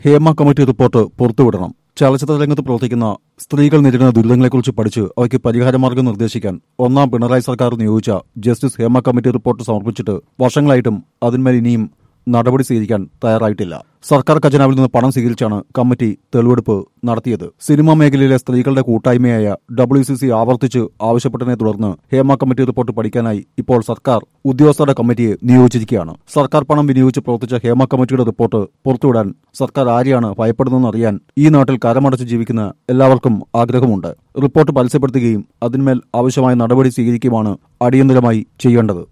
Hema committee report പുറത്തുവിടണം ചലച്ചിത്ര രംഗത്ത് പ്രവർത്തിക്കുന്ന സ്ത്രീകൾ നേരിടുന്ന ദുരിതങ്ങളെക്കുറിച്ച് പഠിച്ച് അവയ്ക്ക് പരിഹാരമാർഗം നിർദ്ദേശിക്കാൻ ഒന്നാം പിണറായി സർക്കാർ നിയോഗിച്ച ജസ്റ്റിസ് ഹേമ കമ്മിറ്റി റിപ്പോർട്ട് സമർപ്പിച്ചിട്ട് വർഷങ്ങളായിട്ടും അതിന്മേൽ ഇനിയും നടപടി സ്വീകരിക്കാൻ തയ്യാറായിട്ടില്ല സർക്കാർ ഖജനാവിൽ നിന്ന് പണം സ്വീകരിച്ചാണ് കമ്മിറ്റി തെളിവെടുപ്പ് നടത്തിയത് സിനിമാ മേഖലയിലെ സ്ത്രീകളുടെ കൂട്ടായ്മയായ ഡബ്ല്യു സി സി ആവർത്തിച്ച് ആവശ്യപ്പെട്ടതിനെ തുടർന്ന് ഹേമ കമ്മിറ്റി റിപ്പോർട്ട് പഠിക്കാനായി ഇപ്പോൾ സർക്കാർ ഉദ്യോഗസ്ഥരുടെ കമ്മിറ്റിയെ നിയോഗിച്ചിരിക്കുകയാണ് സർക്കാർ പണം വിനിയോഗിച്ച് പ്രവർത്തിച്ച ഹേമ കമ്മിറ്റിയുടെ റിപ്പോർട്ട് പുറത്തുവിടാൻ സർക്കാർ ആരെയാണ് ഭയപ്പെടുന്നതെന്ന് അറിയാൻ ഈ നാട്ടിൽ കരമടച്ച് ജീവിക്കുന്ന എല്ലാവർക്കും ആഗ്രഹമുണ്ട് റിപ്പോർട്ട് പരസ്യപ്പെടുത്തുകയും അതിന്മേൽ ആവശ്യമായ നടപടി സ്വീകരിക്കുകയുമാണ് അടിയന്തരമായി ചെയ്യേണ്ടത്